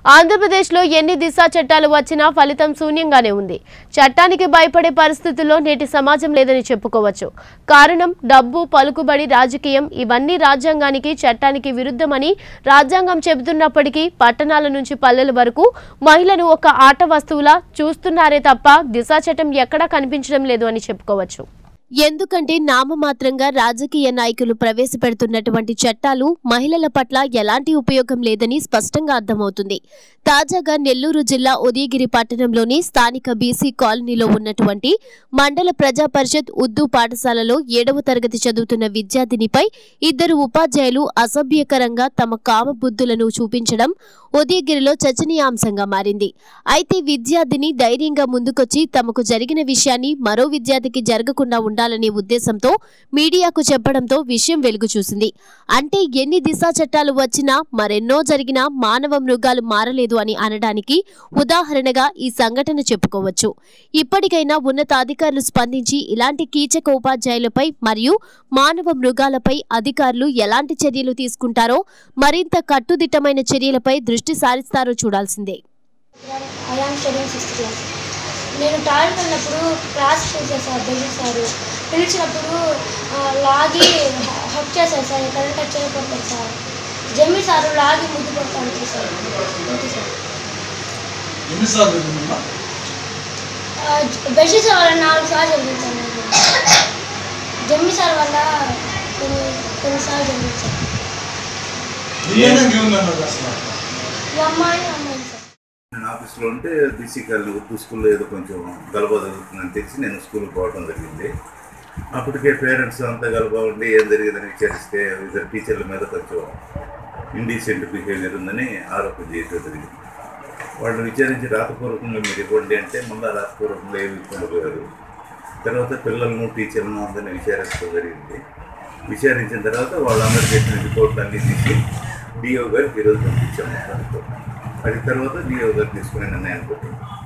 ఆంధ్రప్రదేశ్లో ఎన్ని దిశా చట్టాలు వచ్చినా ఫలితం శూన్యంగానే ఉంది చట్టానికి భయపడే పరిస్థితుల్లో నేటి సమాజం లేదని చెప్పుకోవచ్చు కారణం డబ్బు పలుకుబడి రాజకీయం ఇవన్నీ రాజ్యాంగానికి చట్టానికి విరుద్ధమని రాజ్యాంగం చెబుతున్నప్పటికీ పట్టణాల నుంచి పల్లెల వరకు మహిళను ఒక ఆట వస్తువులా చూస్తున్నారే తప్ప దిశా చట్టం ఎక్కడా కనిపించడం లేదు అని చెప్పుకోవచ్చు ఎందుకంటే నామమాత్రంగా రాజకీయ నాయకులు ప్రవేశపెడుతున్నటువంటి చట్టాలు మహిళల పట్ల ఎలాంటి ఉపయోగం లేదని స్పష్టంగా అర్థమవుతుంది తాజాగా నెల్లూరు జిల్లా ఉదయగిరి పట్టణంలోని స్థానిక బీసీ కాలనీలో ఉన్నటువంటి మండల ప్రజా పరిషత్ ఉర్దూ పాఠశాలలో ఏడవ తరగతి చదువుతున్న విద్యార్థినిపై ఇద్దరు ఉపాధ్యాయులు అసభ్యకరంగా తమ కామబుద్ధులను చూపించడం ఉదయగిరిలో చర్చనీయాంశంగా మారింది అయితే విద్యార్థిని ధైర్యంగా ముందుకొచ్చి తమకు జరిగిన విషయాన్ని మరో విద్యార్థికి జరగకుండా ఉండాలనే ఉద్దేశంతో మీడియాకు చెప్పడంతో విషయం వెలుగు చూసింది అంటే ఎన్ని దిశా చట్టాలు వచ్చినా మరెన్నో జరిగినా మానవ మృగాలు మారలేదు అని అనడానికి ఉదాహరణగా ఈ సంఘటన చెప్పుకోవచ్చు ఇప్పటికైనా ఉన్నతాధికారులు స్పందించి ఇలాంటి కీచక ఉపాధ్యాయులపై మరియు మానవ మృగాలపై అధికారులు ఎలాంటి చర్యలు తీసుకుంటారో మరింత కట్టుదిట్టమైన చర్యలపై దృష్టి సారిస్తారో చూడాల్సిందే ఐఆమ్ స్టడింగ్ సిక్స్త్ క్లాస్ నేను టాయిలెట్ వెళ్ళినప్పుడు క్లాస్ చేశారు సార్ బెజిల్ సార్ పిలిచినప్పుడు ఆ, లాగి హక్ చేశారు సార్ కరెంట్ టచ్ అయిపోతారు సార్ జమ్మి సార్ లాగి ముద్దు పెడతాను సార్ అంతే సార్ ఎన్నిసార్లు జరిగిందమ్మా బెజిల్ సార్ వల్ల నాలుగు సార్లు జరిగింది సార్ నాకు జమ్మి సార్ వల్ల కొన్ని కొన్నిసార్లు జరిగింది సార్ రిమైనింగ్ ఏముందన్నారు అసలు ఈ అమ్మాయి అమ్మాయి సార్ నేను ఆఫీస్లో ఉంటే బీసీ కాలనీ ఉర్దూ స్కూల్లో ఏదో కొంచెం గలబా జరుగుతుందని తెలిసి నేను స్కూల్కి పోవడం జరిగింది అప్పటికే పేరెంట్స్ అంతా గలబా ఉండి ఏం జరిగిందని విచారిస్తే ఇద్దరు టీచర్ల మీద కొంచెం ఇండీసెంట్ బిహేవియర్ ఉందని ఆరోపణ చేయడం జరిగింది వాళ్ళు విచారించి రాతపూర్వకంగా మీరు ఇవ్వండి అంటే ముందు ఆ రాతపూర్వకంగా ఏమి ఇవ్వకపోయారు తర్వాత పిల్లలను టీచర్లను అందరినీ విచారించడం జరిగింది విచారించిన తర్వాత వాళ్ళందరూ చేసిన రిపోర్ట్లు అన్నీ తీసి డిఓ గారికి ఈరోజు పంపించాము దాంతో అది తర్వాత డిఓ గారు తీసుకునే నిర్ణయానికి వచ్చింది